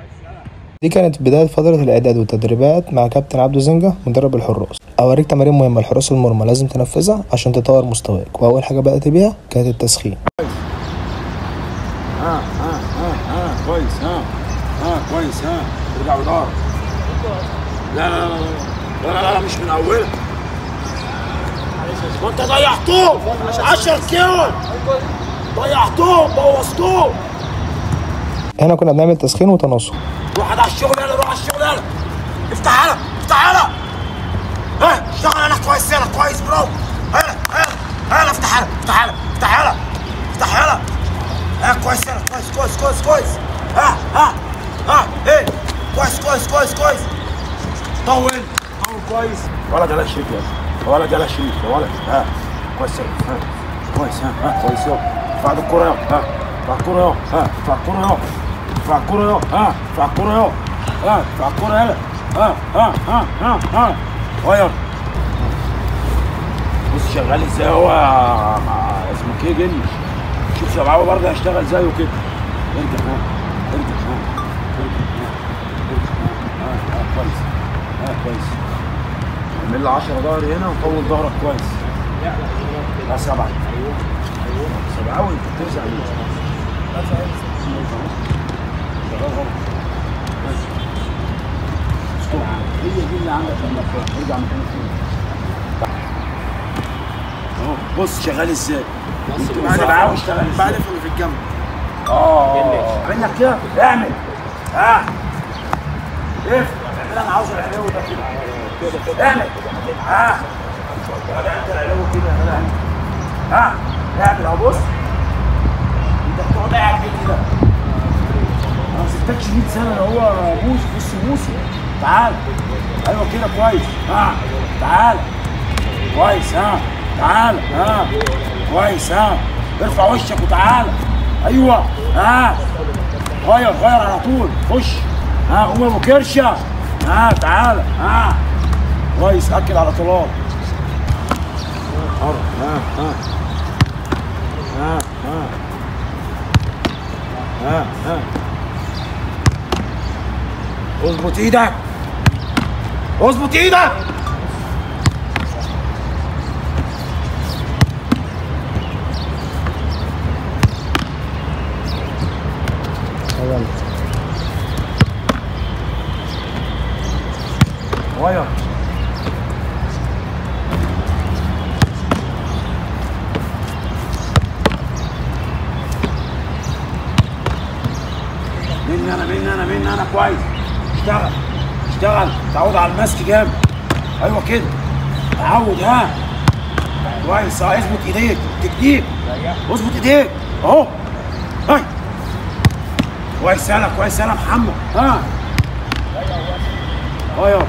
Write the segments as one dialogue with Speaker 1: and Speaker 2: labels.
Speaker 1: دي كانت بداية فترة الإعداد والتدريبات مع كابتن عبدو زنجة مدرب الحراس أوريك تمارين مهمة لحراس المرمى لازم تنفذها عشان تطور مستواك وأول حاجة بدأت بيها كانت التسخين
Speaker 2: ها ها ها ها كويس ها ها كويس ها ارجع بدار لا لا لا لا لا لا, لا مش من اولها ما انت ضيعتوه 10 كيلو ضيعتوه بوظتوه
Speaker 1: هنا كنا بنعمل تسخين وتناسق
Speaker 2: روح على الشغل يلا روح على الشغل يلا افتح يلا افتح يلا ها اشتغل يلا كويس يلا كويس برافو يلا يلا يلا افتح يلا افتح يلا افتح يلا افتح يلا ها كويس يلا كويس كويس كويس كويس ها ها ها ايه كويس كويس كويس كويس طول طول كويس ولا جلاش شيك يا ولا جلاش شيك يا ولد ها كويس يلا ها كويس ها ها كويس يلا بعد الكورة يلا ها ادفع الكورة يلا ها ادفع الكورة يلا ادفع الكورة يلا ها ادفع الكورة يلا ها ادفع الكورة يلا ها ها ها ها ها غير بص شغال ازاي هو مع اسمه ايه جنش شوف شبعبه برضه هيشتغل زيه كده ارجع ها ارجع ها ارجع ها ارجع ها ها ها كويس ها كويس اعمل لي 10 ظهر هنا وطول ظهرك كويس لا سبعة سبعة وانت بترجع ليه شغال غلط بس. ستوب. هي دي اللي عندك لما ارجع مكانك تاني اهو بص شغال ازاي انت سبعة واشتغل ازاي
Speaker 3: بعد اللي في الجنب
Speaker 2: اه اعمل لك كده اعمل ها اف اعمل انا عاوز العلو ده كده اعمل ها ولا انت العلو كده ولا انت ها اعمل اهو بص انت بتقعد قاعد ليه كده انا ما سبتكش 100 سنه اللي هو موسي بص موسي تعال ايوه كده كويس ها تعال كويس ها تعال ها كويس ها ارفع وشك وتعال ايوه ها غير غير على طول خش ها قوم يا ابو كرشه ها تعال ها كويس اكل على طلال ها ها ها ها ها ها اظبط ايدك اظبط ايدك غير مني انا مني انا مني انا كويس اشتغل اشتغل تعود على المسك جامد ايوه كده تعود ها كويس اه اظبط ايديك تكنيك اظبط ايديك اهو هاي كويس يلا كويس يلا محمد ها غير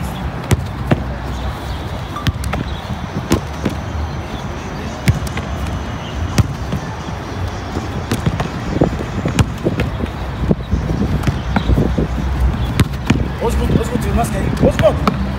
Speaker 2: اظبط اظبط في الماسكه دي اظبط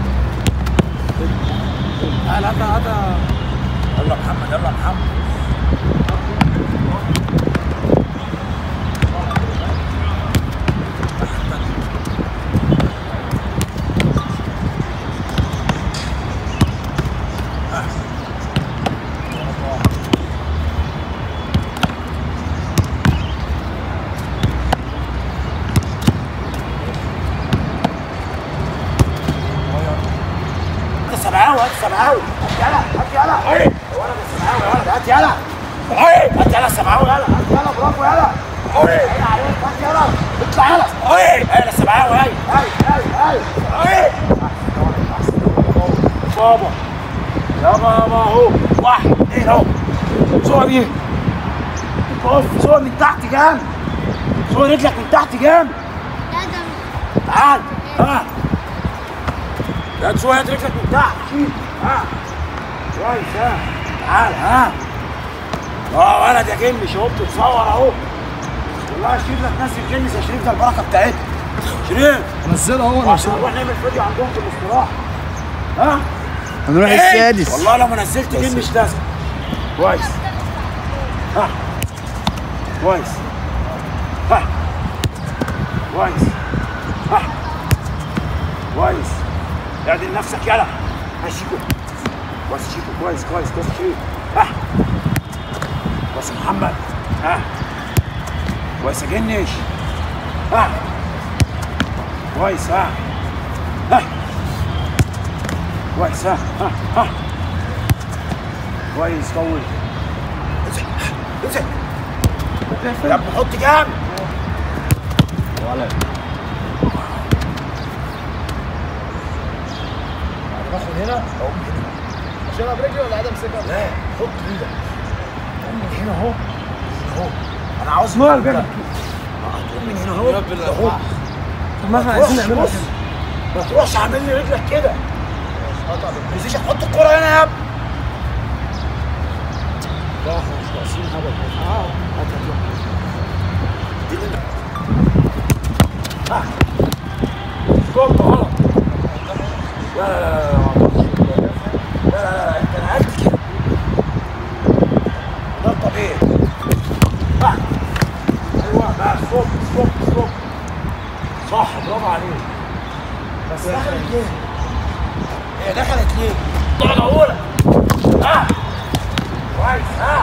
Speaker 2: تعال هات هات يلا محمد يلا محمد انت سبعاوي هات سبعاوي هات يلا هات يلا ايه هو انا مش سبعاوي يا ولد هات يلا ايه هات يلا سبعاوي يلا هات يلا برافو يلا ايه عين عليك هات يلا اطلع يلا ايه ايه سبعاوي هاي هاي هاي هاي ايه بابا يا بابا اهو واحد ايه اهو صور دي اقف صور من تحت جامد صور رجلك من تحت جامد
Speaker 4: لا ده
Speaker 2: تعال ها لا شوية رجلك من تحت شيل ها كويس ها تعال ها اه ولد يا جنش اهو بتتصور اهو والله شريف لك ناس الجنس يا شريف ده البركه بتاعتها شريف
Speaker 1: نزلها هو
Speaker 2: عشان نروح نعمل فيديو عندهم في الاستراحه ها
Speaker 1: هنروح
Speaker 2: إيه؟
Speaker 1: السادس
Speaker 2: والله لو ما نزلت جنش لازم كويس ها كويس ها كويس كويس اعدل نفسك يلا ها شيكو كويس شيكو كويس كويس كويس شيكو ها كويس يا محمد ها كويس يا جنش ها كويس ها ها كويس ها ها ها كويس طول امسك امسك يا ابني حط جنب باخد هنا اقوم من هنا
Speaker 1: عشان برجلي ولا قاعد امسكها
Speaker 2: لا حط ايدك قوم من هنا اهو اهو انا عاوز مال كده هتقوم من هنا اهو اهو
Speaker 1: طب ما احنا
Speaker 2: عايزين
Speaker 1: عايزين نعملها
Speaker 2: بص ما تروحش عامل لي رجلك كده مفيش حط الكرة هنا يا ابني لا احنا مش ناقصين هبل اه هات هات دي اللي انت- ها ستوب غلط لا لا لا لا لا لا لا لا انت نقلت كده ده الطبيعي ها ايوه بقى ستوب ستوب ستوب صح برافو عليك بس دخلت ليه؟ هي دخلت ليه؟ درجة أولى ها كويس ها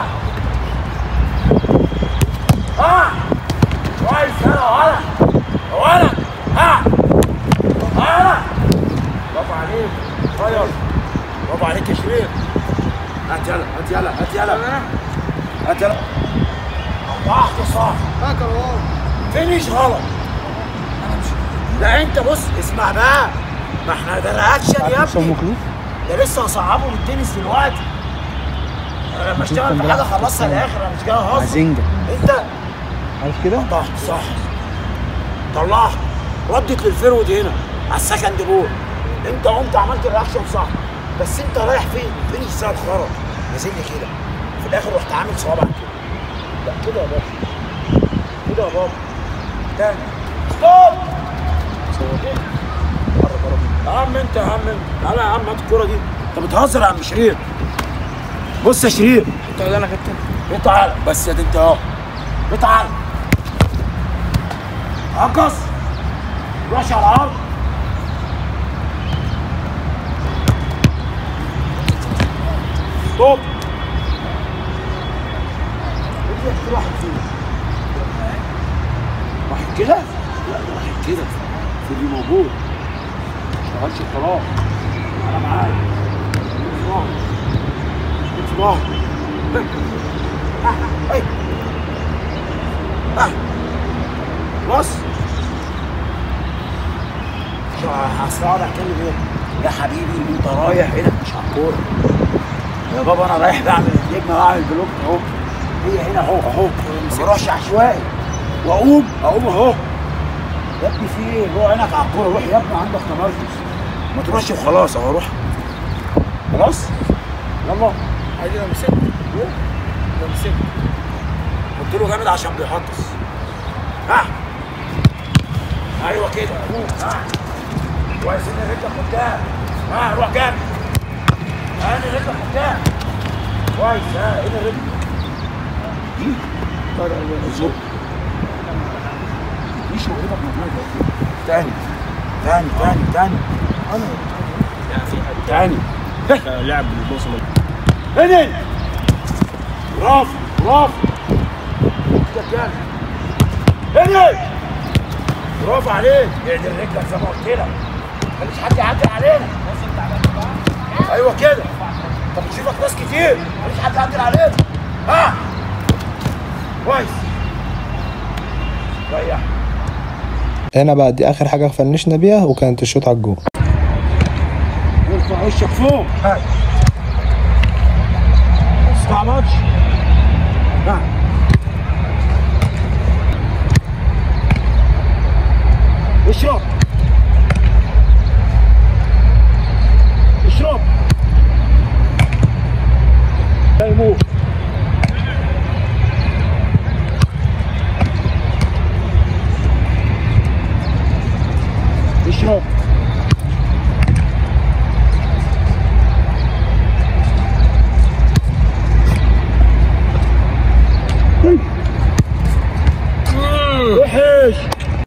Speaker 2: ها كويس ها ولا ولا ها ها برافو عليك طيب برافو عليك يا شريف هات يلا هات يلا هات يلا هات يلا واحدة صح
Speaker 1: فاكر والله
Speaker 2: فينيش غلط لا انت بص اسمع بقى ما احنا ده الاكشن يا ابني ده لسه هصعبه من التنس دلوقتي انا لما اشتغل في حاجه خلصها للاخر انا مش جاي اهزر
Speaker 1: عزينجا
Speaker 2: انت
Speaker 1: عارف كده؟
Speaker 2: قطعت صح طلعت ردت للفرود هنا على السكند بول انت قمت عملت الرياكشن صح بس انت رايح فين؟ فين زي الخرا نازل لي كده في الاخر رحت عامل صوابعك كده لا كده يا بابا كده يا بابا تاني ستوب يا عم انت يا عم انت تعالى يا عم هات الكوره دي انت بتهزر يا عم شرير بص يا شرير
Speaker 1: انت ولا انا كابتن
Speaker 2: تعال بس يا دي انت اهو تعال عكس روحش على الارض ستوب رجلك في واحد فين واحد كده لا ده واحد كده في اللي موجود ما اشتغلش خلاص انا معاك في ظهري في ظهري اي اه بص شو هستقعد اتكلم ايه يا حبيبي انت رايح هنا مش على الكوره يا بابا انا رايح بعمل النجمه واعمل بلوك اهو هي هنا اهو اهو ما بروحش عشوائي واقوم اقوم اهو يا ابني في ايه؟ روح عينك على الكوره روح يا ابني عندك تمركز ما تروحش وخلاص اهو روح خلاص يلا
Speaker 1: عادي لو مسكت لو مسكت
Speaker 2: قلت له جامد عشان بيحطس ها ايوه كده روح ها كويس ان رجلك قدام ها روح جامد ها ان رجلك قدام كويس ها ان رجلك دي بالظبط دي شغلتك موجوده تاني تاني تاني تاني انا تاني
Speaker 3: لعب بالبوصله
Speaker 2: هني برافو برافو كده كده هني برافو عليك اعدل رجلك زي ما قلت لك مفيش حد يعدل علينا ايوه كده انت بتشوفك ناس كتير مفيش حد يعدل علينا ها كويس ريح
Speaker 1: هنا بقى دي اخر حاجه فنشنا بيها وكانت الشوط على الجون
Speaker 2: ارفع وشك فوق هاي اسمع ماتش ها اشرب اشرب تيمور اشرب وحش